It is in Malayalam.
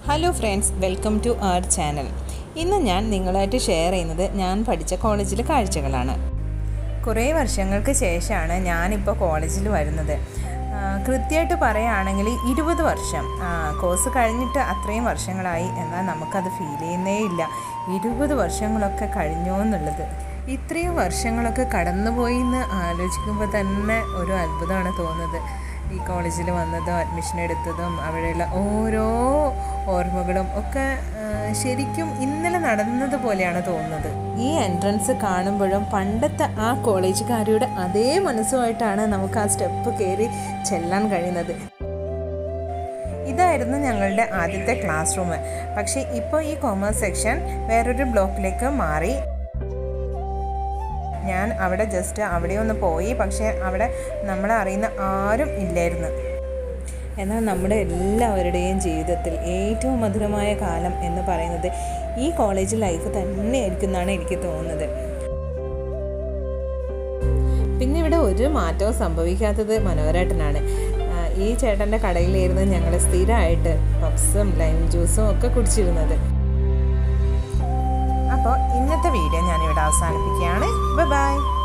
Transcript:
hello friends welcome to our channel ഇന്ന് ഞാൻ നിങ്ങളായിട്ട് ഷെയർ ചെയ്യുന്നത് ഞാൻ പഠിച്ച കോളേജിലെ കാഴ്ചകളാണ് കുറേ വർഷങ്ങൾക്ക് ശേഷമാണ് ഞാനിപ്പോൾ കോളേജിൽ വരുന്നത് ആ, കൃത്യമായിട്ട് പറയുകയാണെങ്കിൽ ഇരുപത് വർഷം ആ, കോഴ്സ് കഴിഞ്ഞിട്ട് അത്രയും വർഷങ്ങളായി എന്നാൽ നമുക്കത് ഫീൽ ചെയ്യുന്നേ ഇല്ല ഇരുപത് വർഷങ്ങളൊക്കെ കഴിഞ്ഞോ എന്നുള്ളത് ഇത്രയും വർഷങ്ങളൊക്കെ കടന്നുപോയി എന്ന് ആലോചിക്കുമ്പോൾ തന്നെ ഒരു അത്ഭുതമാണ് തോന്നുന്നത് ഈ കോളേജിൽ വന്നതും അഡ്മിഷൻ എടുത്തതും അവിടെയുള്ള ഓരോ ഓർമ്മകളും ഒക്കെ ആ, ശരിക്കും ഇന്നലെ നടന്നതുപോലെയാണ് തോന്നുന്നത് ഈ എൻട്രൻസ് കാണുമ്പോഴും പണ്ടത്തെ ആ കോളേജുകാരിയുടെ അതേ മനസ്സുമായിട്ടാണ് നമുക്ക് ആ സ്റ്റെപ്പ് കയറി ചെല്ലാൻ കഴിയുന്നത് ഇതായിരുന്നു ഞങ്ങളുടെ ആദ്യത്തെ ക്ലാസ് റൂം പക്ഷേ ഇപ്പോൾ ഈ കോമേഴ്സ് സെക്ഷൻ വേറൊരു ബ്ലോക്കിലേക്ക് മാറി ഞാൻ അവിടെ ജസ്റ്റ് അവിടെ ഒന്ന് പോയി പക്ഷേ അവിടെ നമ്മളെ അറിയുന്ന ആരും ഇല്ലായിരുന്നു എന്നാൽ നമ്മുടെ എല്ലാവരുടെയും ജീവിതത്തിൽ ഏറ്റവും മധുരമായ കാലം എന്ന് പറയുന്നത് ഈ കോളേജ് ലൈഫ് തന്നെയായിരിക്കും എന്നാണ് എനിക്ക് തോന്നുന്നത് പിന്നെ ഇവിടെ ഒരു മാറ്റവും സംഭവിക്കാത്തത് മനോഹരേട്ടനാണ് ആ, ഈ ചേട്ടൻ്റെ കടയിലായിരുന്നു ഞങ്ങൾ സ്ഥിരമായിട്ട് പപ്സും ലൈം ജ്യൂസും ഒക്കെ കുടിച്ചിരുന്നത് അപ്പോൾ ഇന്നത്തെ വീഡിയോ ഞാനിവിടെ അവസാനിപ്പിക്കുകയാണ് ബൈ ബൈ